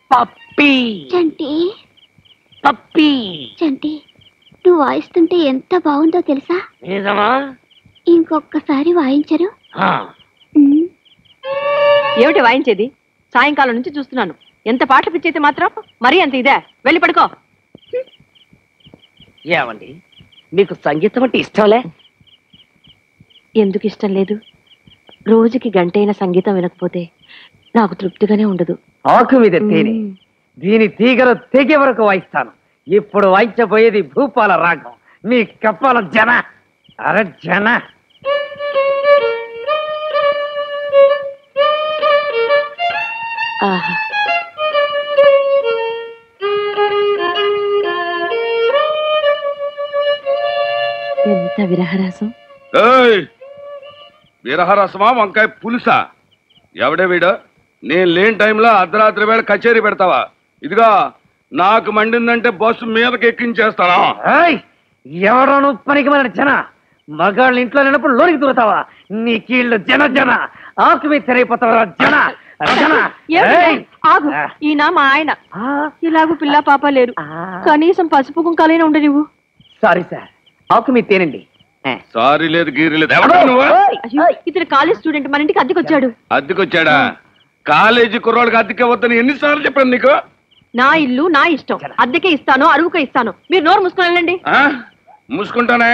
పప్పి చంటి పప్పి చంటి నువ్వు వాయిస్తుంటే ఎంత బాగుందో తెలుసా నిజమా ఇంకొకసారి వాయించరు ఆ, ఉమ్. ఏమిటి వాయించేది సాయంకాలం నుంచి చూస్తున్నాను ఎంత పాటలు పిచ్చైతే మాత్రం మరీ అంత ఇదే వెళ్ళి పడుకో ఏమండి మీకు సంగీతం అంటే ఇష్టంలే ఎందుకు ఇష్టం లేదు రోజుకి గంటైన సంగీతం వినకపోతే నాకు తృప్తిగానే ఉండదు ఆకు మీద తేనె మ్మ్. దీని తీగలు తెగే వరకు వాయిస్తాను ఇప్పుడు వాయించబోయేది భూపాల రాగం మీ కప్పాల జన అర జన ఆహా ఎంత విరహరాసం ఏయ్ వీరహరసమా వంకాయ పులుసా ఎవడే వీడు నేను లేని టైంలో అర్ధరాత్రి వేళ కచేరీ పెడతావా ఇదిగా నాకు మండిందంటే బస్సు మీదకి ఎక్కించేస్తానా ఏయ్, ఎవడను పనికి మన జన మగాళ్ళ ఇంట్లో లేనప్పుడు లోనికి దూరతావా నీ కీళ్ళు జన జన ఆకు మీద తెరైపోతావా జన జన ఏమిటి? ఏయ్. ఆగు ఈయన మా ఆయన ఆ, ఇలాగూ పిల్ల పాప లేరు ఆ. కనీసం పసుపు కుంకాలైనా ఉండ నువ్వు సారీ సార్ ఆకు మీద తేనండి ఏ. సారీ లేదు గీరి లేదు ఎవడా నువ్వు ఏయ్, అయ్యో, ఇతను కాలేజ్ స్టూడెంట్ మన ఇంటికి అద్దెకొచ్చాడు అద్దెకొచ్చాడా కాలేజీ కుర్రోళ్ళకి అద్దెకే వద్దని ఎన్నిసార్లు చెప్పాను నీకు నా ఇల్లు నా ఇష్టం అద్దెకే ఇస్తాను అరుగుకే ఇస్తాను మీరు నోరు మూసుకొని వెళ్ళండి ఆ? మూసుకుంటానే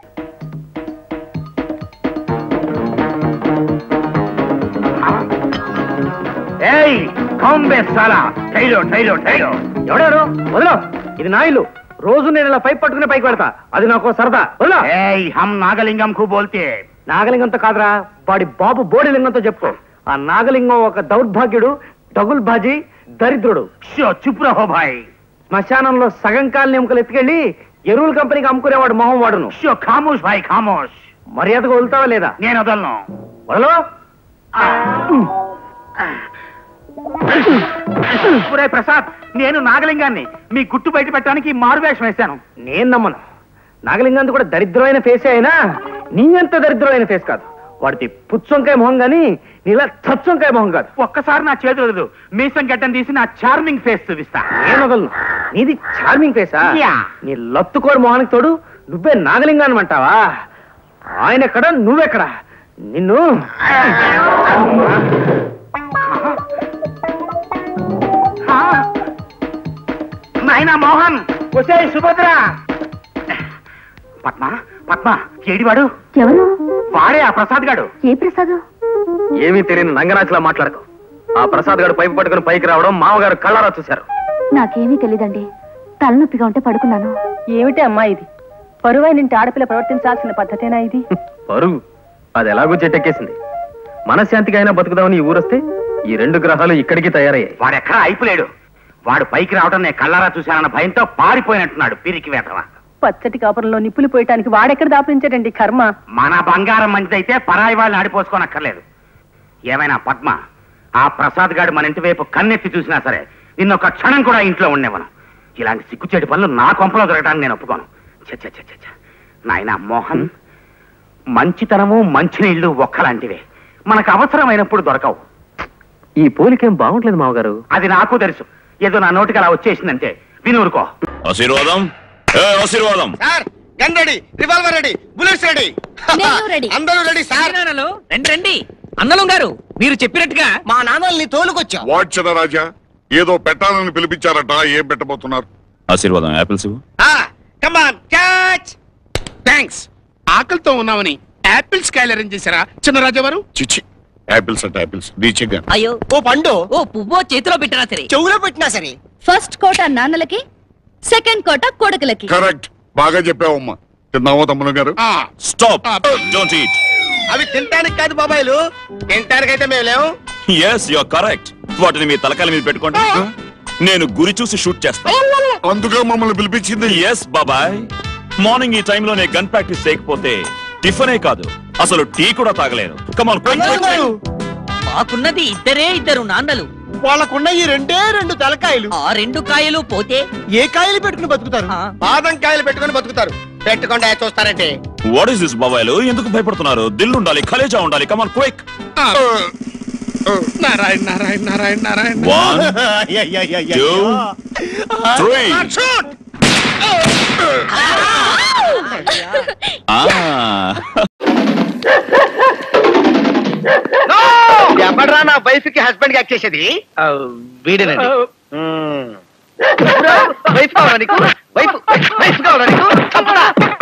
ఏయ్ కాంబే సాలా టైలో టైలో టైలో ఎవడారు వదలో ఇది నా ఇల్లు రోజు నేను ఇలా పైప్ పట్టుకుని పైకి పెడతా అది నాకు సరదా వదలో ఏయ్ హమ్ నాగలింగం కు బోల్తే నాగలింగంతో కాదురా వాడి బాబు బోడిలింగంతో చెప్పుకో ఆ నాగలింగం ఒక దౌర్భాగ్యుడు డగుల్ బాజీ దరిద్రుడు షో చుప్ రహో భాయ్ శ్మశానంలో సగం కాలు ఎముకలు ఎత్తుకెళ్ళి ఎరువుల కంపెనీకి అమ్ముకునేవాడు మొహం వాడును షో ఖామోష్ భాయ్ ఖామోష్ మర్యాదగా వదులుతావా లేదా నేను వదలను వదలో ఒరే ప్రసాద్ నేను నాగలింగాన్ని మీ గుట్టు బయట పెట్టడానికి మారు వేషం వేశాను నేను నమ్మను నాగలింగాంతి కూడా దరిద్రమైన ఫేసే అయినా నీ అంత దరిద్రమైన ఫేస్ కాదు వాడిది పుచ్చొంకాయ మొహం గాని నీలా చచ్చొంకాయ మొహం కాదు ఒక్కసారి నా చేతులు వదలు మీసం గడ్డం తీసి నా చార్మింగ్ ఫేస్ చూపిస్తా నేను వదలను నీది చార్మింగ్ ఫేసా యా. నీ లత్తుకోడు మొహానికి తోడు నువ్వే నాగలింగాన్ని అంటావా ఆయన ఎక్కడ నువ్వెక్కడ నిన్ను నాయనా మోహన్ వచ్చే సుభద్ర పద్మ పద్మ ఏడివాడు ఎవరు వాడే ఆ ప్రసాద్ గాడు ఏ ప్రసాదం ఏమీ తెలియని నంగనాచిలా మాట్లాడకు ఆ ప్రసాద్ గారు పైపు పట్టుకుని పైకి రావడం మామగారు కళ్ళారా చూశారు నాకేమీ తెలీదండి తలనొప్పిగా ఉంటే పడుకున్నాను ఏమిటి అమ్మా ఇది పరువైన ఇంటి ఆడపిల్ల ప్రవర్తించాల్సిన పద్ధతేనా ఇది పరుగు అది ఎలాగో చెట్టెక్కేసింది మనశ్శాంతికి అయినా బతుకుదామని ఈ ఊరొస్తే ఈ రెండు గ్రహాలు ఇక్కడికి తయారయ్యాయి వాడెక్కడా అయిపోలేడు వాడు పైకి రావడం నేను కళ్ళారా చూశానన్న భయంతో పారిపోయినట్టున్నాడు పిరికి వేతవా పచ్చటి కాపురంలో నిప్పులు పోయటానికి వాడెక్కడ దాపించాడండి కర్మ మన బంగారం మంచిదైతే పరాయి వాళ్ళని ఆడిపోసుకోనక్కర్లేదు ఏమైనా పద్మ ఆ ప్రసాద్ గారు మన ఇంటి వైపు కన్నెత్తి చూసినా సరే నిన్నొక క్షణం కూడా ఇంట్లో ఉండేవను ఇలాంటి సిగ్గుచేటి పనులు నా కొంపలో దొరకడానికి నేను ఒప్పుకోను ఛ, ఛ, ఛ, ఛ, ఛ. నాయనా మోహన్ మంచితనము మంచినీళ్లు ఒక్కలాంటివే మనకు అవసరమైనప్పుడు దొరకవు ఈ పోలికేం బాగుంటలేదు మామగారు అది నాకు తెలుసు ఏదో నా నోటికి అలా వచ్చేసిందంటే వినూరుకో ఆశీర్వాదం ఏ ఆశీర్వాదం sir gun ready revolver ready bullets ready నేను రెడీ. అందరూ రెడీ సార్ నాన్నలు రండి రండి అన్నలం గారు మీరు చెప్పినట్టుగా మా నాన్నల్ని తోలుకొచ్చా వాట్ రాజా ఏదో పెట్టాలని పిలిపించారట ఏం పెట్టబోతున్నారు ఆశీర్వాదం యాపిల్స్ ఇవ్వు. కమాన్ క్యాచ్ థ్యాంక్స్ ఆకలితో ఉన్నామని యాపిల్స్ కాయలు అరేంజ్ చేశారా చిన్న రాజావారు చిచ్చి యాపిల్స్ అంటే యాపిల్స్ రీచిగా అయ్యో ఓ పండు ఓ పువ్వో చేతిలో పెట్టినా సరే చెవులో పెట్టినా సరే ఫస్ట్ కోట నాన్నలకి సెకండ్ కోట కొడుకులకి కరెక్ట్ బాగా చెప్పావమ్మా తిన్నావా తమ్ముడు గారు ఆ, స్టాప్ Ah. డోంట్ ఈట్ అవి తినటానికి కాదు బాబాయిలు తినటానికైతే మేము లేవు ఎస్ యు ఆర్ కరెక్ట్ వాటిని మీ తలకాయల మీద పెట్టుకోండి నేను గురి చూసి షూట్ చేస్తాను అందుకే మమ్మల్ని పిలిపించింది ఎస్ బాబాయ్ మార్నింగ్ ఈ టైంలో నేను గన్ ప్రాక్టీస్ చేయకపోతే టిఫనే కాదు అసలు టీ కూడా తాగలేను కమాన్ మాకున్నది ఇద్దరే ఇద్దరు నాన్నలు వాళ్ళకున్న ఈ రెండే రెండు తలకాయలు ఆ రెండు కాయలు పోతే ఏ కాయలు పెట్టుకుని బతుకుతారు ఆ. బాదం కాయలు పెట్టుకుని బతుకుతారు పెట్టుకుండా చూస్తారంటే వాట్ ఇస్ దిస్ బాబాయ్లు ఎందుకు భయపడుతున్నారు దిల్లు ఉండాలి కలేజా ఉండాలి come on quick Narayana Narayana Narayana Narayana one two three ఎవడరా నా వైఫ్ కి హస్బెండ్ కి యాక్ట్ చేసేది వీడేనండి వైఫ్ కావాలా నీకు వైఫ్ వైఫ్ కావాలా నీకు చంపరా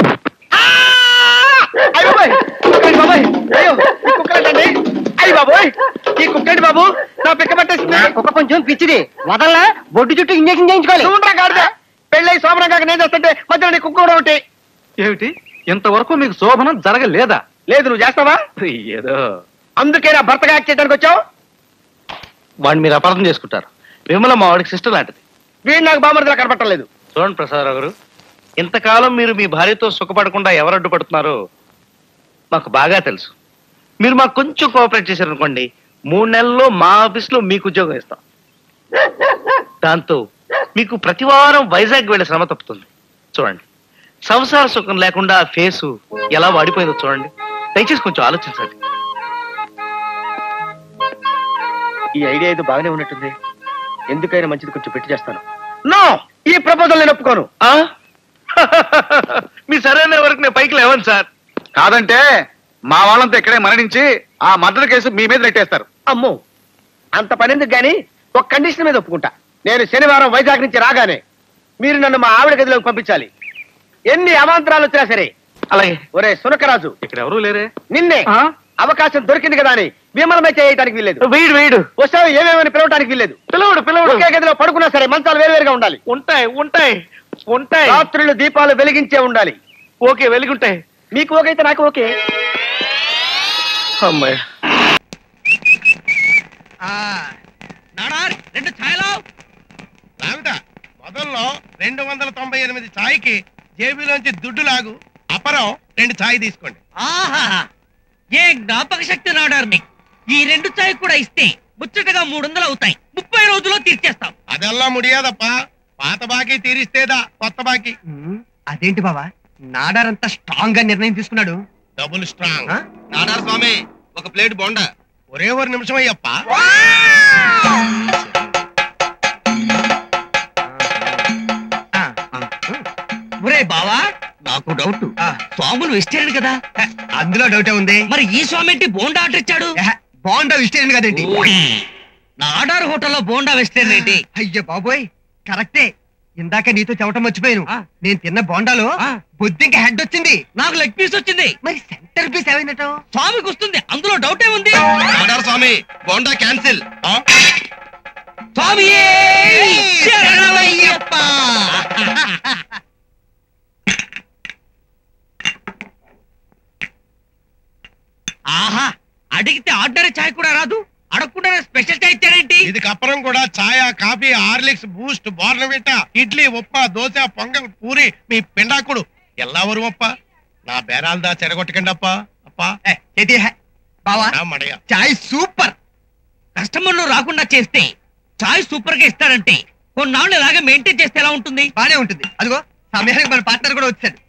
అయ్య బాబాయ్ కుక్కలండి బాబాయ్ అయ్యో ఈ కుక్కలండి అయ్య బాబోయ్ ఈ కుక్కండి బాబు నా పిక్క పట్టేసింది కుక్క కొంచెం పిచ్చిది వదల్లా బొడ్డు చుట్టూ ఇంజక్షన్ చేయించుకోవాలి చూడరా గాడిద పెళ్ళై శోభనం కాక నేను చేస్తుంటే మధ్యలో నీ కుక్క కూడా ఒకటి ఏమిటి ఇంతవరకు మీకు శోభనం జరగలేదా లేదు నువ్వు చేస్తావా ఏదో అందుకే నా భర్తగా యాక్ట్ చేయడానికి వచ్చావు వాడిని మీరు అపార్థం చేసుకుంటారు విమల మా వాడికి సిస్టర్ లాంటిది వీడు నాకు బామర్దిలా కనపట్టలేదు చూడండి ప్రసాదరావు గారు ఇంతకాలం మీరు మీ భార్యతో సుఖపడకుండా ఎవరు అడ్డుపడుతున్నారో మాకు బాగా తెలుసు మీరు మాకు కొంచెం కోఆపరేట్ చేశారనుకోండి మూడు నెలల్లో మా ఆఫీస్లో మీకు ఉద్యోగం ఇస్తాం దాంతో మీకు ప్రతి వారం వైజాగ్ వెళ్ళే శ్రమ తప్పుతుంది చూడండి సంసార సుఖం లేకుండా ఆ ఫేసు ఎలా వాడిపోయిందో చూడండి దయచేసి కొంచెం ఆలోచించండి ఈ ఐడియా ఏదో బాగానే ఉన్నట్టుంది ఎందుకైనా మంచిది కొంచెం పెట్టి చేస్తాను నో ఈ ప్రపోజల్ నేను ఒప్పుకోను ఆ? మీ సరైన వరకు నేను పైకి లేవను సార్ కాదంటే మా వాళ్ళంతా ఇక్కడే మరణించి ఆ మర్డర్ కేసు మీ మీద నెట్టేస్తారు అమ్మో అంత పని ఎందుకు గాని ఒక కండిషన్ మీద ఒప్పుకుంటా నేను శనివారం వైజాగ్ నుంచి రాగానే మీరు నన్ను మా ఆవిడ గదిలోకి పంపించాలి ఎన్ని అవాంతరాలు వచ్చినా సరే అలాగే ఒరే సునకరాజు ఇక్కడ ఎవరూ లేరే నిన్నే ఆ? అవకాశం దొరికింది కదా అని విమలమై చేయడానికి వీల్లేదు వీడు వీడు వస్తావు ఏమేమని పిలవడానికి వీల్లేదు పిలవడు పిలవడు ఒకే గదిలో పడుకున్నా సరే మంచాలు వేరువేరుగా ఉండాలి ఉంటాయి ఉంటాయి ఉంటాయి రాత్రులు దీపాలు వెలిగించే ఉండాలి ఓకే వెలుగుంటాయి మీకు ఓకే అయితే నాకు ఓకే అమ్మాయి నాడార్ రెండు ఛాయలో లాగుతా మొదల్లో రెండు వందల తొంభై ఎనిమిది ఛాయ్కి జేబులోంచి దుడ్డు లాగు అపరం రెండు ఛాయ్ తీసుకోండి ఆహా ఏ జ్ఞాపక శక్తి నాడార్ మీకు ఈ రెండు ఛాయ్ కూడా ఇస్తే ముచ్చటగా మూడు వందలు అవుతాయి ముప్పై రోజుల్లో తీర్చేస్తాం అదెల్లా ముడియాదప్ప పాత బాకీ తీరిస్తేదా కొత్త బాకీ అదేంటి బావా నాడార్ అంత స్ట్రాంగ్ గా నిర్ణయం తీసుకున్నాడు డబుల్ స్ట్రాంగ్ ఆ? నాడార్ స్వామి ఒక ప్లేట్ బొండా ఒరే ఒక నిమిషం అయ్యప్ప ఒరే బావా నాకు డౌట్ స్వాములు వెజిటేరియన్ కదా అందులో డౌటే ఉంది మరి ఈ స్వామి ఏంటి బోండా ఆర్డర్ ఇచ్చాడు బోండా వెజిటేరియన్ కదేంటి నాడార్ హోటల్లో బోండా వెజిటేరియన్ ఏంటి అయ్యో బాబోయ్ కరెక్టే ఇందాక నీతో చెప్పటం మర్చిపోయాను నేను తిన్న బోండాలో బొద్దింక హెడ్ వచ్చింది నాకు లెగ్ పీస్ వచ్చింది మరి సెంటర్ పీస్ ఏమైందట స్వామికి వస్తుంది అందులో డౌటే ఉంది నాడార్ స్వామి బొండా క్యాన్సిల్ స్వామి శరణమయ్యప్ప ఆహా అడిగితే ఆర్డర్ చాయ్ కూడా రాదు అడగకుండా స్పెషల్ చాయ్ ఇచ్చారేంటి ఇది కప్పరం కూడా ఛాయ coffee Horlicks Boost Bournvita idli upma dosa pongal puri మీ పిండాకుడు ఎల్లావరు అప్ప నా బేరాలదా చెడగొట్టకండి అప్ప అప్ప బావా నా మడయ చాయ్ సూపర్ కస్టమర్లు రాకుండా చేస్తే చాయ్ సూపర్ గా ఇస్తారంటే కొన్నాళ్ళు ఇలాగే మెయింటైన్ చేస్తే ఎలా ఉంటుంది బానే ఉంటుంది అదిగో సమయానికి మన పార్ట్నర్ కూడా వచ్చాడు